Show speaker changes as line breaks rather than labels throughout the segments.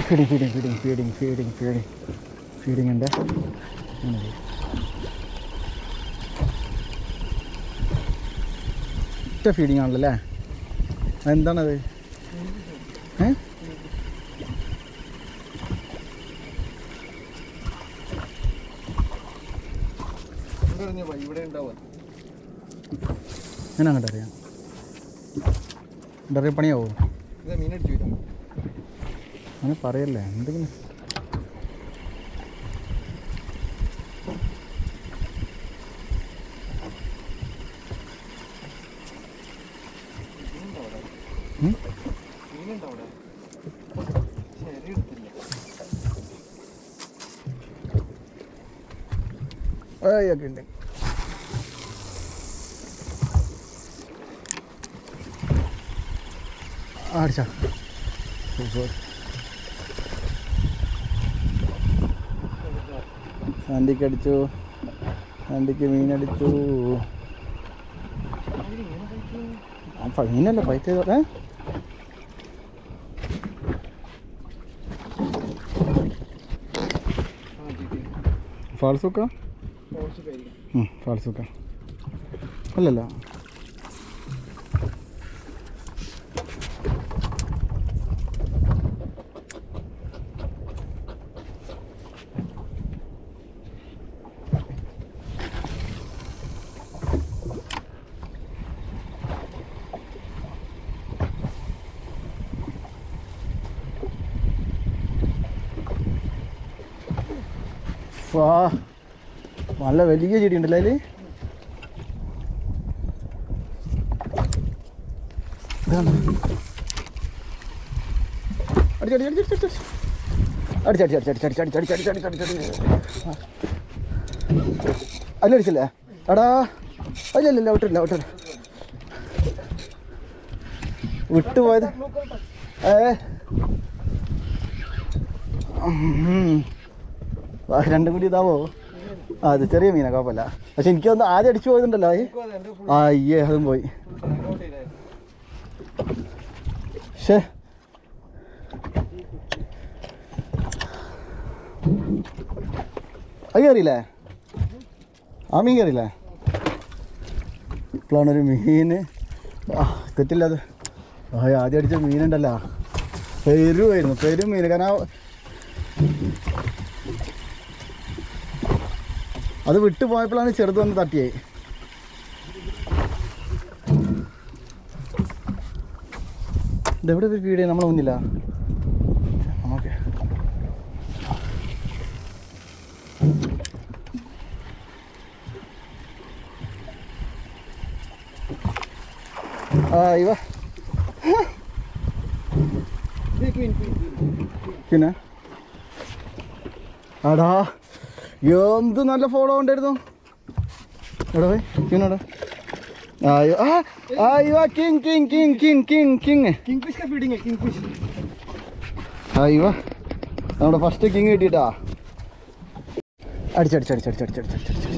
Feeding feeding feeding feeding feeding feeding feeding ഉണ്ട് അങ്ങനെ ചെയ്യും. ഒറ്റ ഫീഡിങ് ആണല്ലോ അല്ലേ അതെന്താണത് ഏ
ഇവിടെ ഉണ്ടാവുക
ഞാൻ അങ്ങോട്ട് അറിയാം എന്താ പറയുക പണിയാവോ
ഇത് മീനടിച്ചു വരും
അങ്ങനെ പറയല്ലേ എന്തെങ്കിലും ഉം?
മീനുണ്ടോ അവിടെ ശരി എടുത്തില്ല
ഏയ് ഒക്കെ ഉണ്ട് അടിച്ചാ സൂപ്പർ സാൻഡിക്ക് അടിച്ചു സാൻഡിക്ക് മീനടിച്ചു ആ ഫ- മീനല്ലേ ഫൈറ്റ് ചെയ്തോ ഏ
ആ ജിറ്റി
ഫാൾസൂക്ക
കുറച്ച് പേര്
ഫാൾസൂക്ക അല്ലല്ല ഫാ നല്ല വലിയ ചെടി ഉണ്ടല്ലേ അതില് ഇതാണ്. അടിച്ച് അടിച്ച് അടിച്ച് അടിച്ച് അടിച്ച് അടിച്ച് അടിച്ച് അടിച്ച് അടിച്ച് അടിച്ച് അടിച്ച് അടിച്ച് അടിച്ച് അടിച്ച് അടിച്ച്. അതിലടിച്ചില്ലേ എടാ അല്ലല്ല വിട്ടില്ല വിട്ടില്ല വിട്ടുപോയത് ഏ ഉം. ആ, രണ്ടും കൂടി ഇതാവോ ആ അത് ചെറിയ മീനാ കുഴപ്പമില്ല പക്ഷെ എനിക്കൊന്ന് ആദ്യം അടിച്ചു പോയതുണ്ടല്ലോ അത്
എൻ്റെ ഫുൾ
ആ അയ്യേ അതും പോയി
ഔട്ട് ചെയ്തേ
ഷേ അത് കയറിയില്ലേ ആ മീൻ കയറിയില്ലേ ഇപ്പോഴാണ് ഒരു മീൻ ആ തെറ്റില്ല അത് ആ ആദ്യം അടിച്ച മീനുണ്ടല്ലോ പെരുമായിരുന്നു പെരും മീൻ കാരണം ആ- അത് വിട്ടു പോയപ്പോഴാണ് ചെറുത് വന്ന് തട്ടിയേ ഇതെവിടെ ഒരു വീട് നമ്മളെ മുന്നില്ല നമുക്ക് ആ ഇവ പിന്നെ ആടാ എന്ത് നല്ല ഫോളോ ഉണ്ടായിരുന്നു എടാ പോയി കിങ്ങോടാ അയ്യോ ആ അയ്യോ king king king king king king
kingfish का फीडिंग है किंगफिश
അയ്യോ നമ്മുടെ ഫസ്റ്റ് കിങ് കിട്ടിയിട്ടാ അടിച്ചടിച്ചടിച്ചടിച്ചടിച്ചടിച്ചടിച്ചടിച്ചടിച്ച്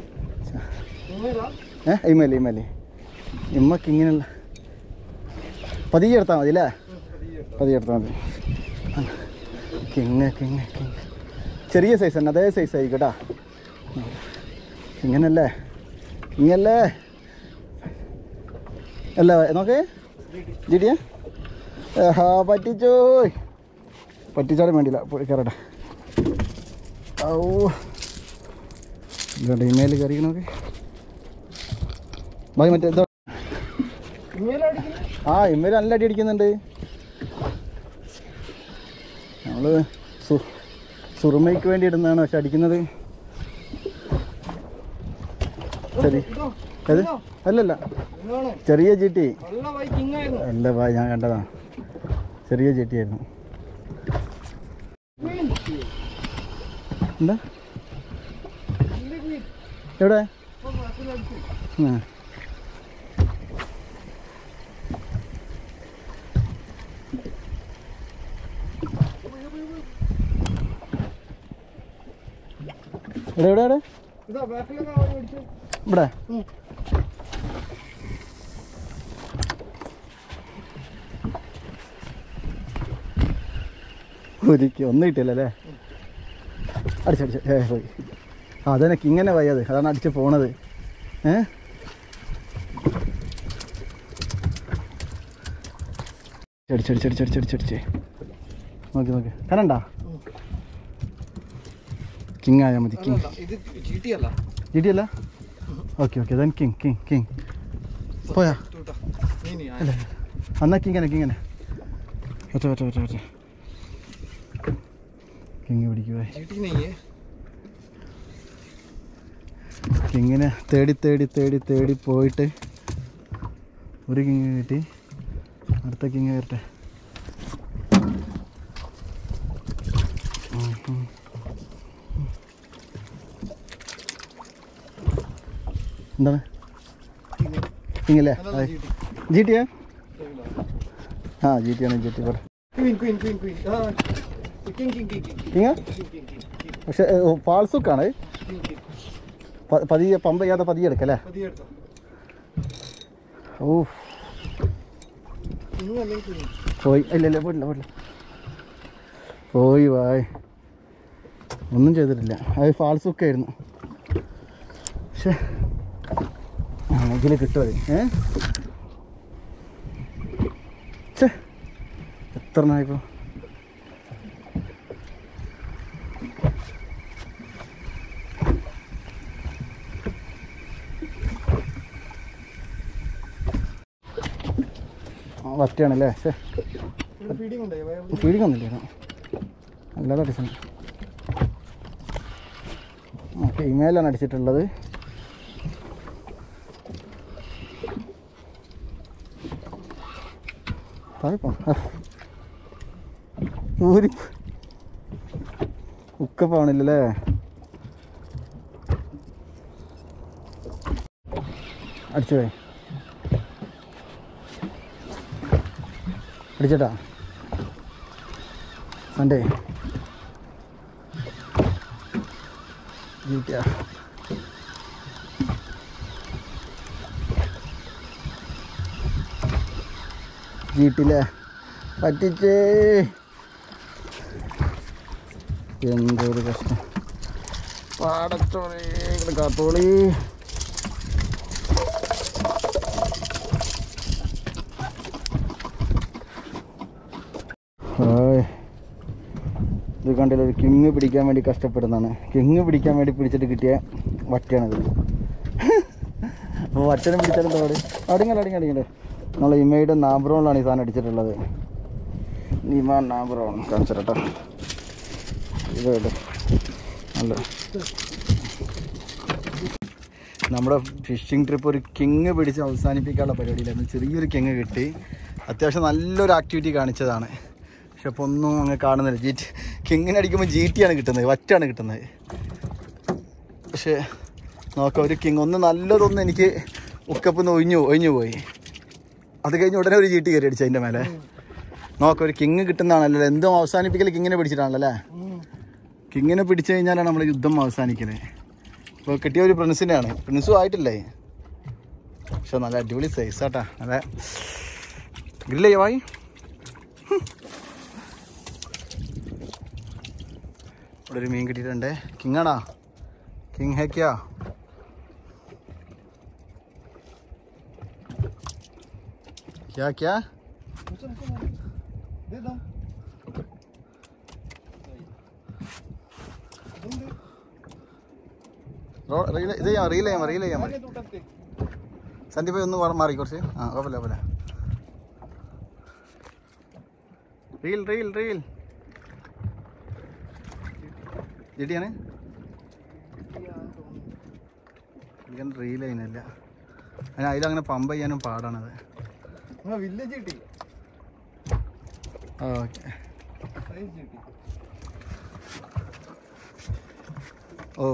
ഏ ഇമ്മല്ലേ ഇമ്മല്ലേ ഇമ്മ കിങ്ങിനുള്ള പതിയെ എടുത്താൽ മതി അല്ലേ പതിയെ എടുത്താൽ മതി കിങ് കിങ് കിങ് ചെറിയ സൈസ് തന്നെ അതേ സൈസ് ആയിക്കോട്ടാ കിങ്ങനല്ലേ കിങ്ങല്ലേ അല്ല നോക്കേ ജിഡിയാ ഹാ പറ്റിച്ചോ പറ്റിച്ചാലും വേണ്ടില്ല പോയി കയറട്ടെ ഔ ഇതുകൊണ്ട് ഇമേൽ കറിയണോക്കെ ബാക്കി മറ്റേ എന്തോ ആ ഇമേൽ നല്ല അടി അടിക്കുന്നുണ്ട് നമ്മൾ സു സുറുമയ്ക്ക് വേണ്ടി ഇടുന്നതാണ് പക്ഷെ അടിക്കുന്നത് ശരി ഏത് അല്ലല്ല ചെറിയ ചീട്ടി
നല്ല വൈ കിങ് ആയിരുന്നു
അല്ല ഭായ് ഞാൻ കണ്ടതാണ് ചെറിയ ചീട്ടിയായിരുന്നു എന്താ എവിടെ ആ. എവിടെ എവിടെ എവിടെ
ഇതാ ബാക്കിലൊക്കെ അവൻ മേടിച്ചു
ഇവിടെ ഒരിക്കൽ ഒന്നും കിട്ടിയല്ലേ അടിച്ചടിച്ച് ഏ പോയി ആ അതന്നെ ഇങ്ങനെ വയ്യത് അതാണ് അടിച്ച് പോണത് ഏ അടിച്ചടിച്ചടിച്ചടിച്ചടിച്ചടിച്ചേ നോക്കി നോക്കി കരണ്ടാ കിങ് ആയാൽ മതി കിങ്
അല്ല, ഇത് ജി ടി അല്ല
ജി ടി അല്ല okay okay then king king king പോയാ
തൂട്ടാ. നീ നീ ആ.
അല്ല എന്നാ കിങ്ങനെ കിങ്ങനെ ഒറ്റ ഒറ്റ ഒറ്റ ഒറ്റ കിങ് പിടിക്കുവേ
ജി ടി നെയ്യേ
കിങ്ങിനെ തേടി തേടി തേടി തേടി പോയിട്ട് ഒരു കിങ് കിട്ടി അടുത്ത കിങ് വരട്ടെ ഉം, ഉം. എന്താണ് കിങ്ങല്ലേ
അതല്ല ജി ടി
ജി ടിയാ ആ ജി ടി ആണ് ജി ടി പറ
ക്വീൻ ക്വീൻ ക്വീൻ ക്വീൻ ആ കിങ് കിങ് കിങ് കിങ്
കിങ്ങ
കിങ് കിങ് കിങ് കിങ്
പക്ഷെ ഫാൾസുക്കാണ്
കിങ് കിങ്
പതിയെ പമ്പ് ചെയ്യാതെ പതിയെ എടുക്കല്ലേ
പതിയെ എടുത്തോ
ഓ
കിങ് അല്ലെങ്കിൽ ക്വീൻ
പോയി ഇല്ല ഇല്ല പോയില്ല പോയില്ല പോയി വായ് ഒന്നും ചെയ്തിട്ടില്ല അത് ഫാൾസ് ഒക്കെ ആയിരുന്നു പക്ഷേ ഇതിൽ കിട്ടും അത് ഏ ഛേ എത്ര എണ്ണമായിപ്പോ വറ്റാണല്ലേ ശേ
ഇവിടെ ഫീഡിംഗ് ഉണ്ടോ ഇവിടെ
ഫീഡിങ് ഒന്നുമില്ല അല്ലാതെ അടിച്ചിട്ടുണ്ട് ഓക്കെ ഇമെയിലാണ് അടിച്ചിട്ടുള്ളത് താഴെപ്പോ ഊരി ഉക്കപ്പാണില്ലല്ലേ അടിച്ചു പോയി അടിച്ചേട്ടാ സൺഡേ ജീവിക്കുക വീട്ടിലെ പറ്റിച്ചേ എന്തൊരു കഷ്ടം പാടത്തോളി ഇവിടെ കാത്തോളി ഹായ് ഇത് കണ്ടില്ല ഒരു കിങ് പിടിക്കാൻ വേണ്ടി കഷ്ടപ്പെടുന്നതാണ് കിങ് പിടിക്കാൻ വേണ്ടി പിടിച്ചിട്ട് കിട്ടിയ വറ്റയാണിത് അപ്പോൾ വറ്റനെ പിടിച്ചാലും തോട് അടിങ്ങല അടിങ്ങല അടിങ്ങല നമ്മൾ ഇമയുടെ നാബ്രോണിലാണ് ഈ സാധനം അടിച്ചിട്ടുള്ളത് നിമ നാബ്രോൺ കാണിച്ചിട്ടോ ഇത് നല്ല നമ്മുടെ ഫിഷിംഗ് ട്രിപ്പ് ഒരു കിങ് പിടിച്ച് അവസാനിപ്പിക്കാനുള്ള പരിപാടിയിലായിരുന്നു ചെറിയൊരു കിങ് കിട്ടി അത്യാവശ്യം നല്ലൊരു ആക്ടിവിറ്റി കാണിച്ചതാണ് പക്ഷെ അപ്പോൾ ഒന്നും അങ്ങ് കാണുന്നില്ല ജി ടി കിങ്ങിന് അടിക്കുമ്പോൾ ജി ടി ആണ് കിട്ടുന്നത് വറ്റാണ് കിട്ടുന്നത് പക്ഷേ നോക്കാം ഒരു കിങ് ഒന്ന് നല്ലതൊന്നും എനിക്ക് ഉക്കപ്പ് ഒഴിഞ്ഞു ഒഴിഞ്ഞു പോയി അത് കഴിഞ്ഞ് ഉടനെ ഒരു ജി ടി കയറി അടിച്ചു അതിൻ്റെ മേലെ നോക്കാം ഒരു കിങ് കിട്ടുന്നതാണല്ലോ എന്തും അവസാനിപ്പിക്കൽ കിങ്ങിനെ പിടിച്ചിട്ടാണല്ലോ അല്ലേ കിങ്ങിനെ പിടിച്ചു കഴിഞ്ഞാലാണ് നമ്മൾ യുദ്ധം അവസാനിക്കുന്നത് ഇപ്പോൾ കിട്ടിയ ഒരു പ്രിൻസിൻ്റെ ആണ് പ്രിൻസും ആയിട്ടില്ലേ പക്ഷെ നല്ല അടിപൊളി സൈസ് ആട്ടാ നല്ല ഗ്രില്ലേ വായി ഇവിടെ ഒരു മീൻ കിട്ടിയിട്ടുണ്ട് കിങ് ആണാ കിങ് ഹേക്കിയാ ക്യാ ക്യാ
ഇതേതാ
റോ- റീൽ ഇത് ചെയ്യാം റീൽ ചെയ്യാം റീൽ ചെയ്യാൻ മതി
തൂട്ടത്തെ
സന്ദീപ് ഒന്ന് മാ- മാറി കുറച്ച് ആ കുഴപ്പമില്ല കുഴപ്പമില്ല റീൽ റീൽ റീൽ ജിടിയാണ് ഇതിന് റീൽ ചെയ്യുന്നില്ല അതിന് അതിലങ്ങനെ പമ്പ് ചെയ്യാനും പാടാണത്
ആ വില്ലേജ് കിട്ടി
ഓക്കെ
സൈസ് കിട്ടി
ഓ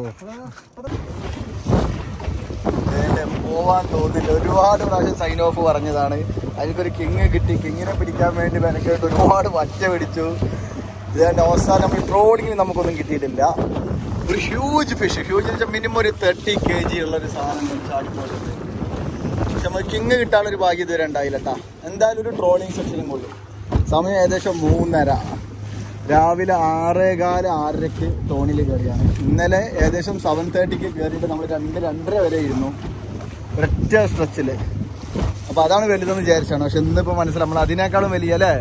ഏതാ പോവാൻ തോന്നില്ല ഒരുപാട് പ്രാവശ്യം സൈൻ ഓഫ് പറഞ്ഞതാണ് അതിനൊരു കിങ് കിട്ടി കിങ്ങിനെ പിടിക്കാൻ വേണ്ടി മെനക്കേട്ട് ഒരുപാട് വറ്റ പിടിച്ചു ഇതിന്റെ അവസാനം നമ്മൾ ട്രോളിങ്ങിന് നമുക്കൊന്നും കിട്ടിയിട്ടില്ല ഒരു ഹ്യൂജ് ഫിഷ് ഹ്യൂജ് എന്ന് വെച്ചാൽ മിനിമം ഒരു തേർട്ടി കെ ജി ഉള്ള ഒരു സാധനം ചാടിപ്പോയിട്ടുണ്ട് പക്ഷെ നമ്മൾ കിങ് കിട്ടാനൊരു ഭാഗ്യം ഇതുവരെ ഉണ്ടായില്ല കേട്ടാ എന്തായാലും ഒരു ട്രോളിങ് സെക്ഷനും കൊള്ളും സമയം ഏകദേശം മൂന്നര രാവിലെ ആറേകാല് ആറരയ്ക്ക് തോണിയിൽ കയറിയാണ് ഇന്നലെ ഏകദേശം സെവൻ തേർട്ടിക്ക് കയറിയിട്ട് നമ്മൾ രണ്ട് രണ്ടര വരെ ഇരുന്നു ഒരൊറ്റ സ്ട്രെച്ചിൽ അപ്പോൾ അതാണ് വലുതെന്ന് വിചാരിച്ചാണ് പക്ഷെ ഇന്നിപ്പോൾ മനസ്സിലായി നമ്മൾ അതിനേക്കാളും വലിയ അല്ലേ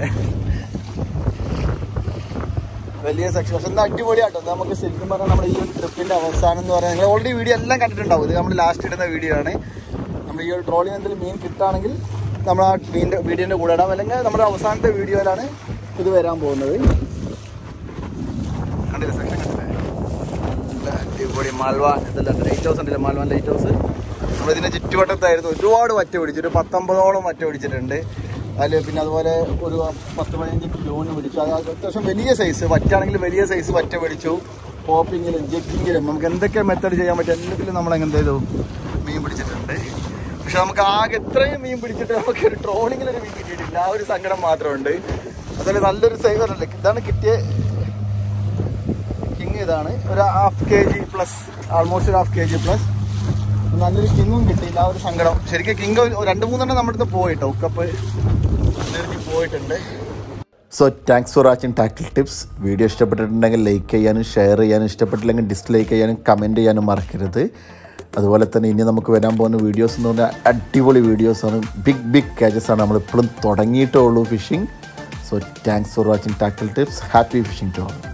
വലിയ സെക്ഷൻ പക്ഷെ എന്താ അടിപൊളിയാട്ടോ ഇത് നമുക്ക് ശരിക്കും പറഞ്ഞാൽ നമ്മുടെ ഈ ഒരു ട്രിപ്പിന്റെ അവസാനം എന്ന് പറയുന്നത് നിങ്ങൾ ഓൾറെഡി വീഡിയോ എല്ലാം കണ്ടിട്ടുണ്ടാവും ഇത് നമ്മൾ ലാസ്റ്റ് ഇടുന്ന വീഡിയോ ആണ് നമ്മൾ ഈ ഒരു ട്രോളിൽ എന്തെങ്കിലും മീൻ കിട്ടുകയാണെങ്കിൽ നമ്മൾ ആ മീൻ്റെ വീഡിയോൻ്റെ കൂടെ ഇടാം അല്ലെങ്കിൽ നമ്മുടെ അവസാനത്തെ വീഡിയോയിലാണ് ഇത് വരാൻ പോകുന്നത് കണ്ടില്ല സെക്ഷൻ കണ്ടില്ലേ നല്ല അടിപൊളി മാൽവ ഇതല്ല ലൈറ്റ് ഹൗസ് ഉണ്ടല്ലോ മാൽവാൻ ലൈറ്റ് ഹൗസ് നമ്മളിതിൻ്റെ ചുറ്റുവട്ടത്തായിരുന്നു ഒരുപാട് വറ്റ പിടിച്ചു ഒരു പത്തൊമ്പതോളം വറ്റ പിടിച്ചിട്ടുണ്ട് അതിൽ പിന്നെ അതുപോലെ ഒരു പത്ത് പതിനഞ്ച് ക്യൂന് പിടിച്ചു അത് അത്യാവശ്യം വലിയ സൈസ് വറ്റാണെങ്കിൽ വലിയ സൈസ് വറ്റ പിടിച്ചു പോപ്പിങ്ങിലും ജെക്കിങ്ങിലും നമുക്ക് എന്തൊക്കെ മെത്തേഡ് ചെയ്യാൻ പറ്റും എല്ലാത്തിലും നമ്മൾ എന്ത് ചെയ്തു മീൻ പിടിച്ചിട്ടുണ്ട് പക്ഷെ നമുക്ക് ആകെ ഇത്രയും മീൻ പിടിച്ചിട്ട് നമുക്ക് ഒരു ട്രോളിങ്ങിൽ ഒരു മീൻ കിട്ടിയിട്ടില്ല ആ ഒരു സങ്കടം മാത്രമുണ്ട് അതുപോലെ നല്ലൊരു സൈസ് അല്ലേ ഇതാണ് കിട്ടിയ കിങ് ഇതാണ് ഒരു half K G plus almost ഒരു ഹാഫ് കെ ജി പ്ലസ് നല്ലൊരു കിങ്ങും കിട്ടിയില്ല ആ ഒരു സങ്കടം ശരിക്കും കിങ് രണ്ട് മൂന്നെണ്ണം നമ്മുടെ അടുത്ത് പോയിട്ടോ ഉക്കപ്പ് നിർത്തി പോയിട്ടുണ്ട്
so thanks for watching tackle tips video ഇഷ്ടപ്പെട്ടിട്ടുണ്ടെങ്കിൽ ലൈക്ക് ചെയ്യാനും ഷെയർ ചെയ്യാനും ഇഷ്ടപ്പെട്ടില്ലെങ്കിൽ ഡിസ്ലൈക്ക് ചെയ്യാനും കമൻറ്റ് ചെയ്യാനും മറക്കരുത് അതുപോലെ തന്നെ ഇനി നമുക്ക് വരാൻ പോകുന്ന വീഡിയോസ് എന്ന് പറഞ്ഞാൽ അടിപൊളി വീഡിയോസാണ് ബിഗ് ബിഗ് കാച്ചസ് ആണ് നമ്മൾ ഇപ്പോഴും തുടങ്ങിയിട്ടേ ഉള്ളൂ fishing so thanks for watching tackle tips happy fishing to all